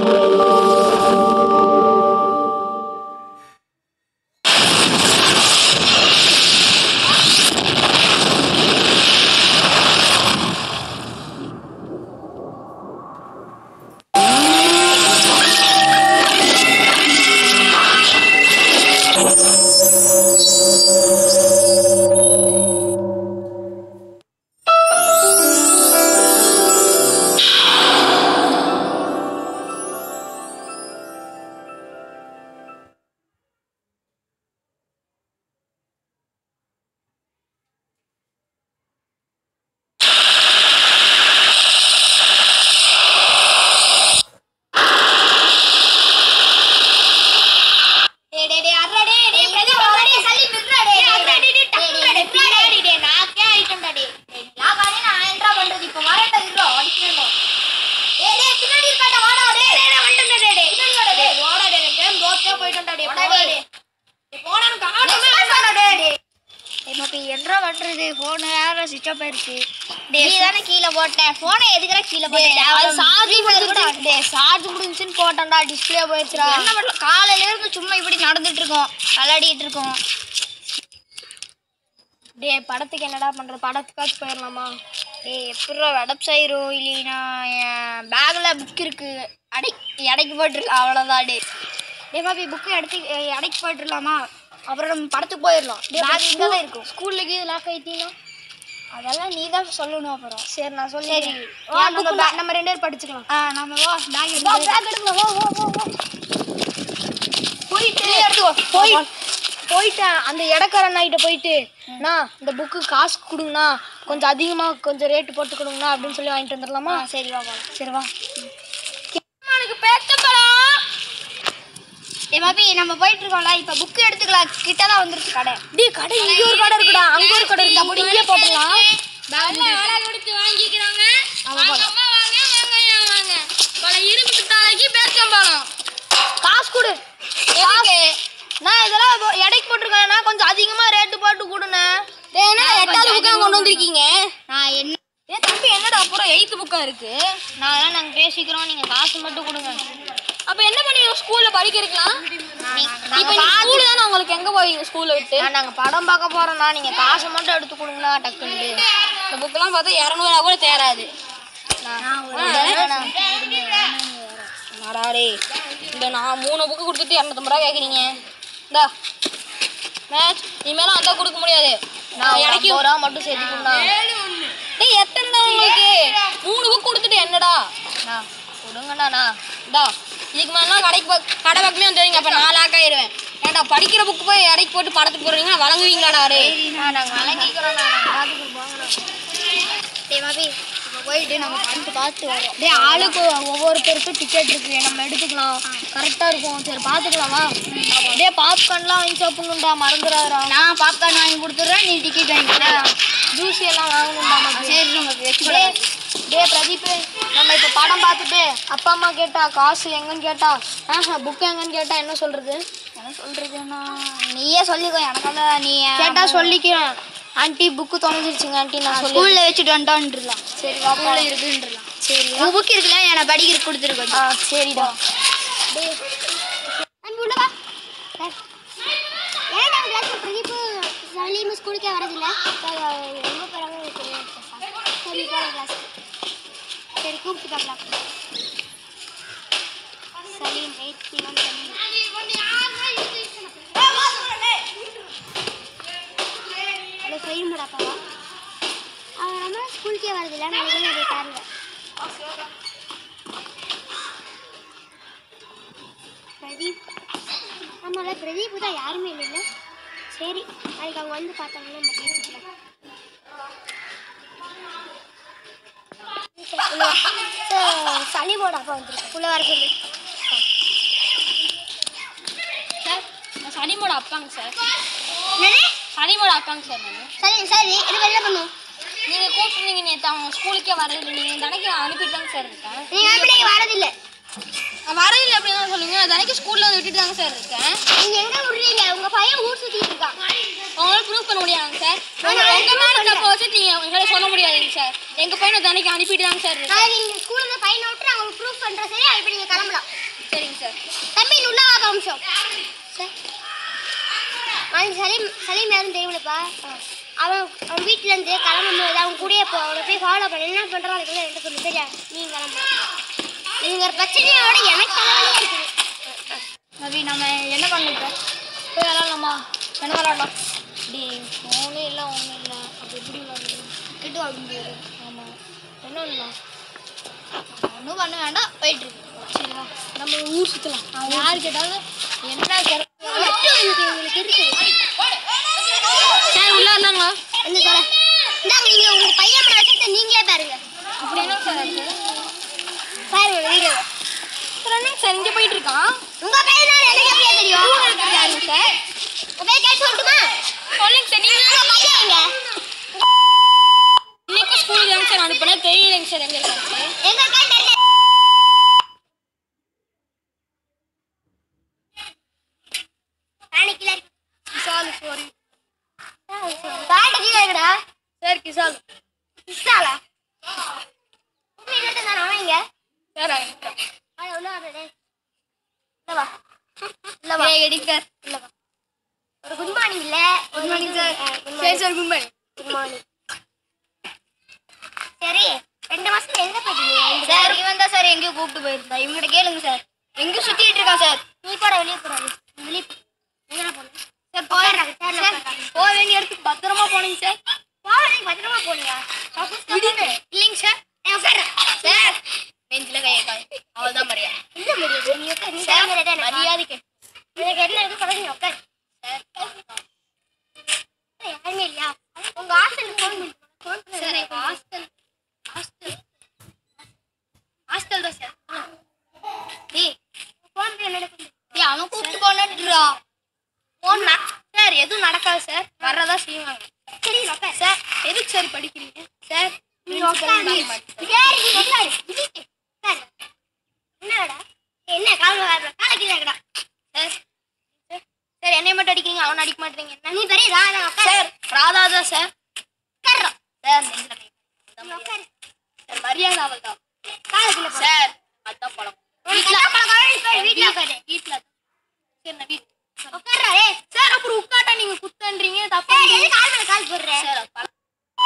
டேய் டேய் டேய் அர்ரா டேய் டேய் பிரதீப் அர்ரா டேய் சல்லி மிர்ரா டேய் டேய் அர்ரா டேய் டேய் டக்குடா டேய் பின்னாடி டேய் நாக்கே ஆயிட்டேன்டா டேய் டேய் லாகானே நான் என்ட்ரா பண்றது இப்போ வரட்ட இருடா அடிக்கிறேன்டா டேய் டேய் பின்னாடி இருக்காடா வாடா டேய் டேய் டேய் வந்துட்டேன் டேய் டேய் பின்னாடி வாடா டேய் வாடா டேய் கேம் தோத்தே போய்ட்டேன்டா டேய் போடா டேய் டேய் போடான்னு காட்டவே இல்லடா டேய் டேய் இப்போ என்னடா பண்றது போன் வேற சுவிட்ச் ஆஃப் ஆயிருச்சு நீ தானே கீழே போட்ட போனை எதுக்குடா கீழே போட்ட அது சார்ஜ் கூட டேய் சார்ஜ் முடிஞ்சுன்னு போட்டேன்டா டிஸ்ப்ளே போயிடுச்சுடா என்ன பண்ணல காலையில இருந்து சும்மா இப்படி நடந்துட்டு இருக்கோம் விளையாடிட்டு இருக்கோம் டேய் படத்துக்கு என்னடா பண்றது படத்துக்காச்சும் போயிடலாமா டேய் எப்படிடா வெப்சைரும் இல்லைனா என் பேக்ல புக் இருக்கு அடை எடைக்கு போட்டுருலாம் அவ்வளோதான் டே டே பாப்பி புக்கு எடுத்து எ- எடைக்கு போட்டுடலாமா அப்புறம் நம்ம படத்துக்கு போயிடலாம் பேக் இங்கே தான் இருக்கும் ஸ்கூலுக்கு இது லாக் ஆயிட்டீங்கன்னா அதெல்லாம் நீ தான் சொல்லணும் அப்புறம் சரி நான் சொல்லி சரி. வா நம்ம bag- நம்ம ரெண்டு பேரும் படிச்சுக்கலாம் ஆ நம்ம வா பேக் எடுத்து பேக் எடுக்கலாம் வா வா வா வா போயிட்டு எடுத்துக்கோ போய் போயிட்டேன் அந்த இடக்காரன் கிட்ட போயிட்டு நான் இந்த புக்கு காசு கொடுங்கண்ணா கொஞ்சம் அதிகமாக கொஞ்சம் ரேட்டு போட்டு கொடுங்கண்ணா அப்படின்னு சொல்லி வாங்கிட்டு வந்துடலாமா சரி வா வா சரி வா எனக்கு பேச்ச பழம் ஏ பாபி நம்ம போயிட்டு இருக்கோம்ல இப்ப புக் எடுத்துக்கலாம் கிட்ட தான் வந்துருச்சு கடை டீ கடை இங்க ஒரு கடை இருக்குடா அங்க ஒரு கடை இருக்கு அப்படி இங்கே போட்டுடலாம் விலை கொடுத்து வாங்கிக்கிறாங்க வாங்க அம்மா வாங்க வாங்க வாங்க பல இரும்பு தாளைக்கு பேச்சம்பழம் காசு கொடு எதுக்கு நான் இதெல்லாம் இப்போ எடைக்கு போட்டிருக்கேன்னா கொஞ்சம் அதிகமா ரேட்டு போட்டு கொடுண்ணே ஏன்னா எட்டாவது புக்கா கொண்டு வந்திருக்கீங்க நான் என்ன ஏன் தம்பி என்னடா அப்புறம் எயித்து புக்கா இருக்கு நான் அதெல்லாம் நாங்க பேசிக்கிறோம் நீங்க காசு மட்டும் கொடுங்க அப்ப என்ன பண்ணி ஸ்கூல்ல படிக்க இருக்கலாம் நாங்க இப்ப ஸ்கூல் தானே உங்களுக்கு எங்க போவீங்க ஸ்கூல்ல விட்டு நான் நாங்க படம் பார்க்க போறோம்னா நீங்க காசு மட்டும் எடுத்து கொடுங்களா டக்குன்னு இந்த புக்கெல்லாம் பார்த்தா இரநூறுவா கூட தேராது அடாடே இந்த நான் மூணு புக்கு கொடுத்துட்டு இரநூத்தம்பது ரூபா கேட்குறீங்க இந்தா மேட்ச் இனிமேலும் அந்த கொடுக்க முடியாது நான் எனக்கு ஒரு ரூபா மட்டும் சேர்த்து கொடுண்ணா டேய் எத்தனை தான் உங்களுக்கு மூணு புக் கொடுத்துட்டு என்னடா அண்ணா, கொடுங்கண்ணா டா இதுக்கு மேலாம் கடைக்கு போ- கடை பக்கமே வந்துடுவீங்க அப்போ நான் லாக் ஆயிடுவேன் ஏன்டா படிக்கிற புக்கு போய் இடைக்கு போட்டு படத்துக்கு போடுறீங்கன்னா வழங்குவீங்களாடா அரே நான் நாங்க வழங்கிக்கிறோம் நாங்க பார்த்துட்டு போங்கண்ணா டேய் மாபி இப்போ போயிட்டு நம்ம படத்து பார்த்து வரோம் டேய் ஆளுக்கு ஒவ்வொருத்தருக்கும் டிக்கெட் இருக்கு நம்ம எடுத்துக்கலாம் கரெக்டாக இருக்கும் சரி பார்த்துக்கலாமா டேய் பாப்கார்ன்லாம் வாங்கி சாப்பிடணும்டா மறந்துடாதடா நான் பாப்கார்ன் வாங்கி கொடுத்துறேன் நீ டிக்கெட் வாங்கிக்கிற ஜூஸ் எல்லாம் வாங்கணும்டா மாபி சரி நமக்கு டேய் வச்சுக்கலாம் டேய் பிரதீப் நம்ம இப்போ படம் பார்த்துட்டு அப்பா அம்மா கேட்டா காசு எங்கன்னு கேட்டா ஆஹா புக் எங்கன்னு கேட்டா என்ன சொல்றது என்ன சொல்றதுன்னா நீயே சொல்லிக்கோ எனக்கெல்லாம் நீ கேட்டா சொல்லிக்கிறேன் ஆண்டி புக்கு தொலைஞ்சிருச்சுங்க ஆண்டி நான் சொல்லி ஸ்கூல்ல வச்சுட்டு வந்துட்டோன்றலாம் சரி வா ஸ்கூல்ல இருக்குன்றலாம் சரி உன் புக் இருக்குல்ல எனக்கு படிக்கிற கொடுத்துருக்கோம் ஆ சரிடா ஏன் நம்ம கிளாஸ் பிரதீப் சலீம் ஸ்கூலுக்கே வரதில்ல எங்க போறாங்க சரி போற கிளாஸ் சரி கூப்பிட்டு பார்க்கலாம் Salim eight PM Salim hello Salim அப்பாவா அவன் நம்ம ஸ்கூலுக்கே வரதில்ல நாளைக்கு அதை பாருங்க பிரதீப் ஆமாம்ல பிரதீப் தான் யாருமே இல்லைல்ல சரி அதுக்கு அவங்க வந்து பார்த்தாங்கன்னா நம்ம பேசிக்கலாம் சளிமோட அப்பா வந்துருக்கு உள்ள வர சொல்லு சார் நான் சனிமோட அப்பாங்க சார் என்னது சனிமோட அப்பாங்க சார் நான் சரி சரி இது என்ன பண்ணும் நீங்கள் கூப்பிட்டுருந்தீங்க நேற்று அவங்க ஸ்கூலுக்கே வரல நீங்கள் தனக்கு அனுப்பிட்டு தாங்க சார் இருக்கேன் நீங்க எப்படி வரதில்லை நான் வரதில்லை அப்படி தான் சொல்லுங்க தனக்கு ஸ்கூலில் வந்து விட்டுட்டு தாங்க சார் இருக்கேன் நீங்க எங்க விடுறீங்க உங்க பையன் ஊர் சுத்திட்டு இருக்கான் உங்களால ப்ரூவ் பண்ண முடியாதுங்க சார் ஆனா, உங்க மேலே தப்பு வச்சு நீங்கள் எங்களால் சொல்ல முடியாதுங்க சார் எங்கள் பையனை தனக்கு அனுப்பிட்டு தாங்க சார் இருக்கேன் நாளைக்கு நீங்க ஸ்கூல்ல இருந்து ஃபைன் அவுட் நான் உங்களுக்கு ப்ரூஃப் பண்றேன் சரி இப்போ நீங்க கிளம்பலாம் சார் தம்பி நீ உள்ள வாப்பா ஒரு நிமிஷம் சார் நாளைக்கு சலீம் சலீம் யாரும் தெரியுமில்லப்பா அவன் அவன் வீட்டுல இருந்து கிளம்பும்போது அவன் கூடயே போ அவனை போய் ஃபாலோ பண்ண என்ன பண்றான் அதுக்கு என்கிட்ட சொல்லு சரியா நீ கிளம்பு நீங்க ஒரு பிரச்சனையோட எனக்கு தலைவலியா இருக்குது நவி நம்ம என்ன பண்ணலாம் போய் விளாட்லாமா என்ன விளாடலாம் டி ஃபோனே இல்லை ஒன்றும் இல்லை அப்போ எப்படி விளாடுறது கிட்ட வாங்க முடியாது ஆமாம் என்ன பண்ணலாம் ஒன்றும் பண்ண வேண்டாம் போயிட்டு இருக்கு சரிவா நம்ம ஊர் சுற்றலாம் யார் கேட்டாலும் என்ன சார் உங்களுக்கு இருக்குது சார் உள்ள இருந்தாங்களா என்ன சொல்ல இந்தாங்க நீங்க உங்க பையன் மேல வச்சுட்டு நீங்களே பாருங்க அப்படி என்ன சார் இருக்கு பாருங்க வீடியோ சார் என்னங்க சார் இங்கே போயிட்டு இருக்கான் உங்க பையன் எனக்கு எப்படியா தெரியும் யாருங்க சார் உங்க பையன் கேட்டு சொல்லட்டுமா சொல்லுங்க சார் நீங்கள் உங்க பையன் எங்க இன்னைக்கு ஸ்கூலுக்கு தாங்க சார் அனுப்புனேன் தெரியலைங்க சார் எங்கே இருக்காங்க சார் எங்க இருக்கான்னு தெரியல பேண்ட் கீழே இருக்கு. கிசால் சாரி பேண்ட் கீழே இருக்குடா சார் கிசால் இஸ்ஸாலா உண்மை என்னட்டு நான் அவன் இங்க சார் வாடா, உள்ள வாடா டேய். உள்ள வா உள்ள வா எடிட்டர் உள்ள வா ஒரு குட் மார்னிங் இல்ல குட் மார்னிங் சார் குட் சரி sir good morning good morning சரி ரெண்டு மாசத்துல எங்க போயிட்டீங்க சார் இவன் தான் சார் எங்கேயோ கூப்பிட்டு போயிருந்தா இவங்ககிட்ட கேளுங்க சார் எங்கேயும் சுத்திட்டு இருக்கான் சார் நீ கூட வெளியே போறாரு வெளியே போ. எங்கடா போன சார் போயிடுறாங்க சேர்ல சார் உட்காருங்க. போக வேண்டிய இடத்துக்கு பத்திரமா போனீங்க சார் போறதுக்கு பத்திரமா போனியா திடீர்னு இல்லைங்க சார் ஏய், உட்காரு. சார் நெஞ்சில கையை காய் அவ்வளோதான் மரியாதை என்ன மரியாதை நீ உட்காரு நீ சார் தான் மரியாதை எனக்கு மரியாதைக்கு எனக்கு என்ன இருக்கு சொல்ல நீ உட்காரு யாருமே இல்லையா உங்க ஹாஸ்டலுக்கு ஃபோன் பண்ணி ஃபோன் சார் எங்க ஹாஸ்டல் ஹாஸ்டல் ஹாஸ்டல் தான் சார் டேய் ஃபோன் பண்ணி என்ன பண்ணு டேய் அவன் கூப்பிட்டு போனான்றா ஃபோன் சார் எதுவும் நடக்காது சார் வர்றதா செய்வாங்க சரி நீ உட்காரு சார் எதுக்கு சார் படிக்கிறீங்க சார் நீ உட்காரு சரி நீ உட்காரு இதுக்கு உட்காரு என்னடா என்ன கால் காலை கீழே இருக்கடா சார் சார் சார் என்னை மட்டும் அடிக்கிறீங்க அவன் அடிக்க மாட்டேங்க என்ன நீ பெரிய ராதா உட்காரு சார் ராதா தான் சார் உட்காரு சார் நெஞ்சில கை நீ உட்காரு சார் மரியாதை அவள் தான் காலை கீழே போடு. சார் அதான் பழம் வீட்ல வீட்ல உட்காரு வீட்ல சரி நான் வீட் உட்கார்றா ஏய் சார் அப்புறம் உட்காட்டா நீங்க குத்தன்றீங்க தப்பா ஏய் எது கால் மேல கால் போடுற சார் அது பழம்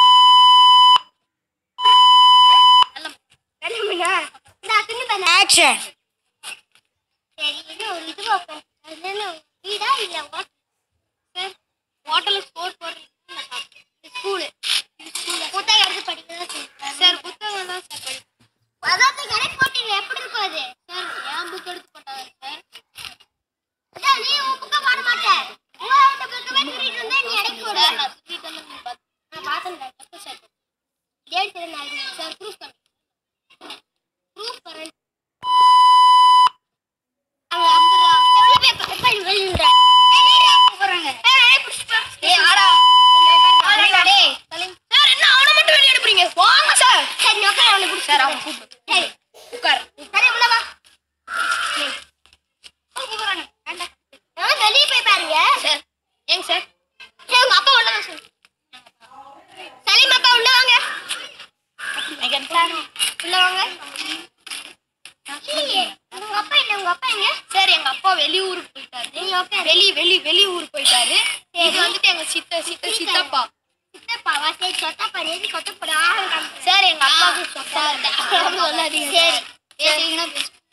நல்ல கண்ணுமினா இந்த தின்னு பண்ண ஆக்ஷன் சரி இது ஒரு இது உட்காரு அது என்ன வீடா இல்ல ஹோட்டல் சார் ஹோட்டலுக்கு ஸ்போர்ட் போடுறீங்க ஸ்கூலு புத்தகம் எடுத்து படிக்கிறதா சொல்லுங்க சார் புத்தகம் தான் சார் படிக்கிறேன் அதான் கரெக்ட் போட்டீங்க எப்படி இருக்கும் அது சார் என் புக் எடுத்து போட்டாங்க சார் அதான் நீ உன் புக்க பாட மாட்ட உன் புக்க போய் திருடிட்டு இருந்தா நீ அடைக்க போடு சார் நான் சுத்திட்டு வந்து நீங்க பார்த்து நான் பார்த்தேன் எப்போ சார் டேட் தெரியும் நாளைக்கு சார் ப்ரூஃப் பண்ணு ப்ரூஃப் பண்ணு அங்க அப்புறம் எவ்வளவு பேர் எப்படி வெளியிடுற கூப்பிடுறாங்க ஏய் ஆடா ஆடா டேய் சலீம் சார் என்ன அவனை மட்டும் வெளிய எடுப்பீங்க வாங்க சார் சரி நீ உட்கார அவனை பிடிச்சி சார் அவன் கூப்பிடு சரி உட்கார் சரி உள்ள வா கூப்பிடுறாங்க வேண்டாம் நான் வெளியே போய் பாருங்க சார் ஏங்க சார் சரி உங்க அப்பா உள்ள வா சொல்லு சலீம் அப்பா உள்ள வாங்க உள்ள வாங்க இல்லையே உங்க அப்பா இல்ல உங்க அப்பா எங்க சார் எங்க அப்பா வெளியூருக்கு போயிட்டாரு நீங்க உட்காரு வெளி வெளி வெளியூர் போயிட்டாரு இது வந்துட்டு எங்க சித்த சித்த சித்தப்பா சித்தப்பாவா சரி சொத்தப்பா நேதி கொத்தப்படா சார் எங்க அப்பாவுக்கு சொத்தா சொல்லாதீங்க சரி பேசுறீங்கன்னா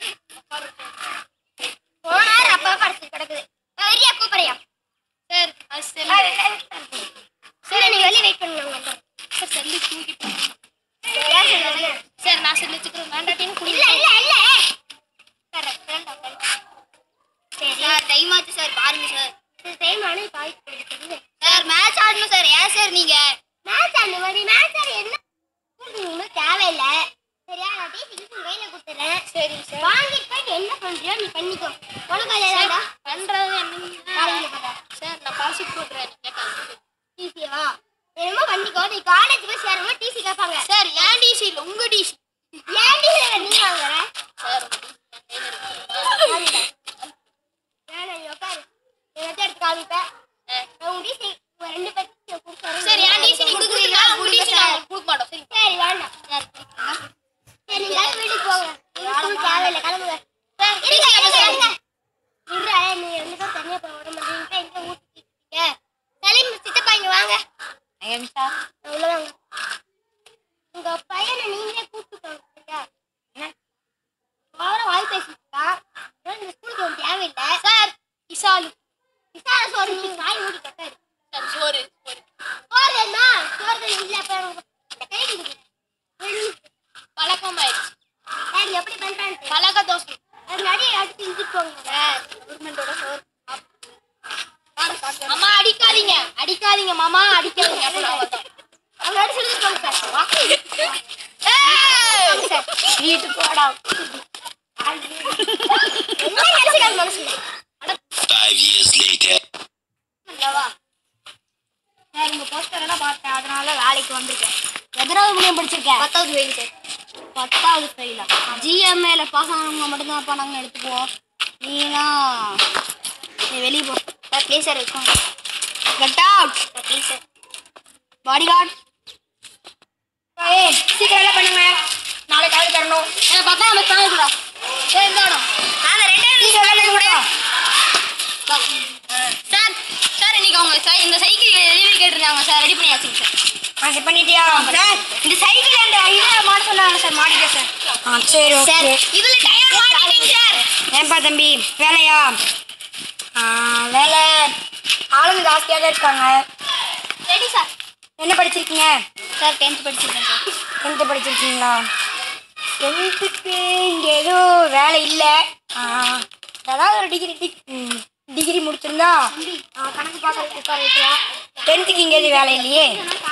போனார் அப்பா படுத்து கிடக்குது வெளியே கூப்பிடுறியா சார் அது செல்லு சரி நீங்க வெளியே வெயிட் பண்ணுங்க சார் செல்லு தூக்கிட்டு யார் சொல்லுங்க சார் நான் செல்லு வச்சுக்கிறேன் வேண்டாட்டின்னு இல்ல குடிங்க இல்ல இல்ல கரெக்ட் கரெக்ட் சரி சார் டைம் ஆச்சு சார் பாருங்க சார் டைம் ஆனு காய் கொடுக்குறது சார் மேட்ச் ஆடணும் சார் ஏன் சார் நீங்க மேட்ச் அந்த மாதிரி மேட்ச் ஆடி என்ன நீங்க தேவையில்ல சரியா நான் டீச்சர் கையில கொடுத்துறேன் சரிங்க சார் வாங்கிட்டு போயிட்டு என்ன பண்றியோ நீ பண்ணிக்கோ உனக்கு அது ஏதாடா பண்றது என்னங்க காலேஜ்ல போறா சார் நான் பாசிட் போடுறேன் நீங்க கலந்து டிசியா என்னமோ பண்ணிக்கோ நீ காலேஜ் போய் சேரும்போது டிசி கேட்பாங்க சார் ஏன் டிசி இல்லை உங்க டிசி ஏன் டிசி நீ வாங்குற சார் வாங்கிடா. வேணாம் நீ உட்காரு நீ வந்து எடுத்து காமிப்ப நான் உன் டிசி ரெண்டு பேருக்கு கொடுக்குறேன் சார் ஏன் டிசி நீங்க கொடுக்குறீங்களா உங்க டிசி நான் கொடுக்க மாட்டோம் சரி சரி வேண்டாம் சரி நீங்க எல்லாரும் வீட்டுக்கு போங்க உங்களுக்கு தேவையில்லை கிளம்புங்க சார் இருங்க, இருங்க, இருங்க. இருடா, நீங்க ரெண்டு பேரும் தனியா போய் விட மாட்டீங்க. எங்க ஊட்டிட்டு இருக்கீங்க? சலீம், சித்தப்பா, இங்க வாங்க. உள்ள வாங்க. உங்க பையனை நீங்களே கூப்பிட்டுக்கோங்க, சரியா? ஓவரா வாய் பேசிட்டு இருக்கான். அதனால இந்த ஸ்கூலுக்கு அவன் தேவையில்லை. சார், விசாலு. விசால சோறு நீ வாய் மூடி கட்டாரு. சோறு சோறு வேணுமா? சோறு வேணும். இல்ல, அப்ப எனக்கு இந்த கை கொடுங்க. வெள்ளி. பழக்கமாயிடுச்சு ஏய், எப்படி பண்றான்ட்டு. பழக்க தோசை அது நடிகை அடுத்து இழுத்துட்டு போங்க. கவர்மெண்டோட சோறு. அம்மா அடிக்காதீங்க அடிக்காதீங்க மாமா அடிக்காதீங்க அப்புறம் அவ்வளவுதான். அவங்க அடிச்சு இழுத்துட்டு போங்க சார். ஏய்! வீட்டுக்கு போடா. என்ன நினைச்சுக்காது மனசுல? Five years later. அல்லவா சார் உங்க போஸ்டர் எல்லாம் பார்த்தேன் அதனால வேலைக்கு வந்திருக்கேன் எத்தனாவது முடியும் படிச்சிருக்கேன் பத்தாவது ஃபெயில் சார் பத்தாவது ஃபெயிலா ஜிஎம்ஏல பாஸ் ஆனவங்க மட்டும்தான்ப்பா நாங்கள் எடுத்துக்குவோம் நீனா நீ வெளியே போ சார் ப்ளீஸ் சார் இருக்கோங்க cut out sir please sir bodyguard ஏய் சீக்கிரம் எல்லாம் பண்ணுங்க நாளைக்கு காலையில் தரணும் எனக்கு பத்தாம் பஸ் தான் இருக்குடா சரி இருந்தாலும் அந்த ரெண்டாயிரம் வேலை கூட சார் சார் இன்னைக்கு அவங்க சை- இந்த சைக்கிள் டெலிவரி கேட்டிருந்தாங்க சார் ரெடி பண்ணியாச்சுங்க சார் ஆ சரி பண்ணிட்டியா சார் இந்த சைக்கிள் அந்த இதில் மாட்ட சொன்னாங்க சார் மாட்டிட்டேன் சார் ஆ சரி சார் ஓகே இதுல டயர் மாட்டிட்டீங்க சார் ஏன்பா தம்பி வேலையா ஆ, வேலை ஆளுங்க ஜாஸ்தியாக தான் இருக்காங்க ரெடி சார் என்ன படிச்சிருக்கீங்க சார் டென்த் படிச்சிருக்கேன் சார் டென்த்து படிச்சிருக்கீங்களா டென்த்துக்கு இங்கே எதுவும் வேலை இல்லை ஏதாவது ஒரு டிகிரி டிகிரி முடிச்சிருந்தா ஆ, கணக்கு பார்க்கறதுக்கு உட்கார வைக்கலாம் டென்த்துக்கு இங்கே எதுவும் வேலை இல்லையே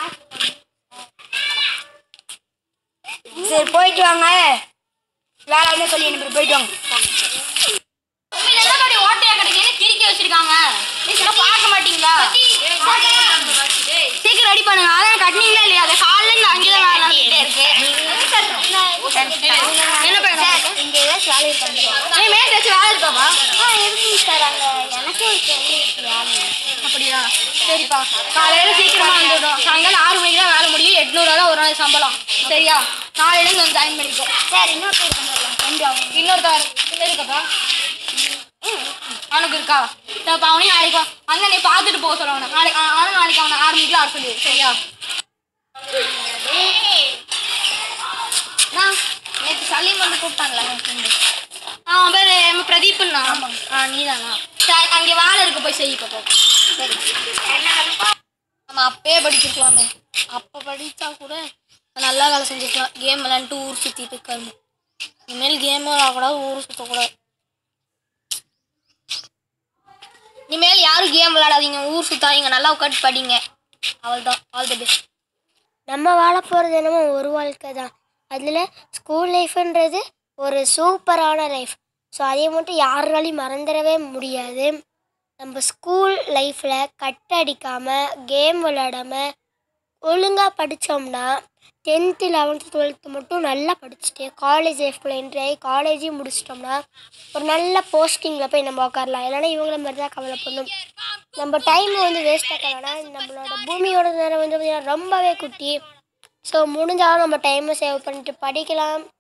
சரி போயிட்டு வாங்க வேலை வந்து சொல்லி எனக்கு போயிட்டு வாங்க உண்மையில என்ன மாதிரி ஓட்டையா கிடைக்குன்னு கிறுக்கி வச்சிருக்காங்க இதெல்லாம் பார்க்க மாட்டீங்களா சீக்கிரம் ரெடி பண்ணுங்க அதான் கட்டினீங்களா இல்லையா அதை காலைல இருந்து அங்கே தான் வேலை நடந்துட்டே இருக்கு என்ன பண்ணுங்க இங்கே ஏதாச்சும் வேலை பண்ணுறோம் ஏய் மேட்ச் வச்சு வேலை இருக்காப்பா ஆ இருக்குங்க சார் அங்கே எனக்கும் இருக்கு உங்களுக்கு வேலை அப்படியா சரிப்பா காலையில சீக்கிரமா வந்துடும் சாயங்காலம் ஆறு மணிக்கு தான் வேலை முடியும் எட்நூறுவா தான் ஒரு நாள் சம்பளம் சரியா நாளையில இருந்து வந்து ஜாயின் பண்ணிக்கோ சார் இன்னொரு பேர் பண்ணுறோம் இன்னொருத்தர் இருக்கப்பா அவனுக்கு இருக்கா அப்ப அவனையும் நாளைக்கு வா- வந்து நீ பார்த்துட்டு போக சொல்ல அவனை நாளைக்கு ஆ- அவனும் நாளைக்கு அவனை ஆறு மணிக்கு ஆறு சொல்லி சரியா நான் நேற்று சலீம் வந்து கூப்பிட்டாங்களா என் ஃப்ரெண்டு அவன் பேர் நம்ம பிரதீப்னா ஆ நீதானா சரி அங்கே வேலை இருக்கு போய் செய்ய பாப்பா சரி நம்ம அப்பயே படிச்சிருக்கலாமே அப்போ படித்தா கூட நல்லா வேலை செஞ்சுக்கலாம் கேம் விளாண்டுட்டு ஊர் சுற்றிட்டு இருக்காரு இனிமேல் கேம் விளாடக்கூடாது ஊர் சுற்றக்கூடாது இனிமேல் யாரும் கேம் விளையாடாதீங்க ஊர் சுத்தாதீங்க நல்லா உட்காந்து படிங்க அவள் தான் ஆல் தி பெஸ்ட் நம்ம வாழ போகிறது என்னமோ ஒரு வாழ்க்கை தான் அதில் ஸ்கூல் லைஃப்ன்றது ஒரு சூப்பரான லைஃப் ஸோ அதை மட்டும் யாராலையும் மறந்துடவே முடியாது நம்ம ஸ்கூல் லைஃப்பில் கட் அடிக்காமல் கேம் விளையாடாம ஒழுங்காக படித்தோம்னா டென்த்து லெவன்த்து டுவெல்த்து மட்டும் நல்லா படிச்சுட்டு காலேஜ் லைஃப்குள்ளே என்ட்ரி ஆகி காலேஜையும் முடிச்சிட்டோம்னா ஒரு நல்ல போஸ்டிங்கில் போய் நம்ம உட்காரலாம் இல்லைன்னா இவங்கள மாதிரி தான் கவலைப்படணும் நம்ம டைம் வந்து வேஸ்ட் ஆக்க வேணாம் நம்மளோட பூமியோட நேரம் வந்து பார்த்தீங்கன்னா ரொம்பவே குட்டி ஸோ முடிஞ்சாலும் நம்ம டைமை சேவ் பண்ணிட்டு படிக்கலாம்